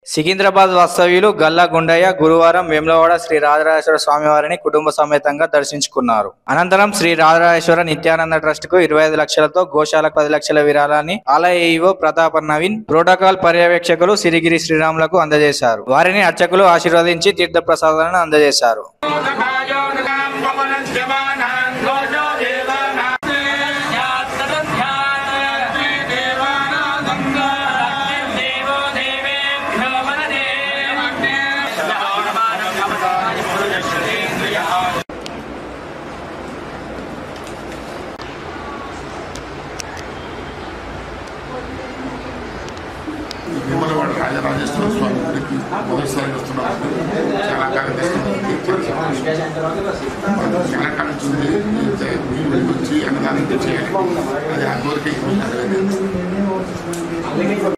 సికింద్రాబాద్ వాస్తవ్యులు గల్లా గుండయ్య గురువారం వేములవాడ శ్రీ రాజరాజేశ్వర స్వామివారిని కుటుంబ సమేతంగా దర్శించుకున్నారు అనంతరం శ్రీ రాజరాజేశ్వర నిత్యానంద ట్రస్ట్ కు ఇరవై ఐదు లక్షలతో గోశాలకు పది లక్షల విరాళాన్ని ఆలయ ఈవో ప్రతాప నవీన్ ప్రోటోకాల్ పర్యవేక్షకులు సిరిగిరి శ్రీరాములకు అందజేశారు వారిని అర్చకులు ఆశీర్వదించి తీర్థ ప్రసాదాలను అందజేశారు విమలవాడ రాజరాజేశ్వర స్వామి గుడికి మొదటిసారి వస్తున్నాం చాలా కాలం తెస్తుంది చాలా కాలం చూసి వచ్చి అన్నదానం చేయాలి అది ఆ కోరిక ఇప్పుడు నెరవేరింది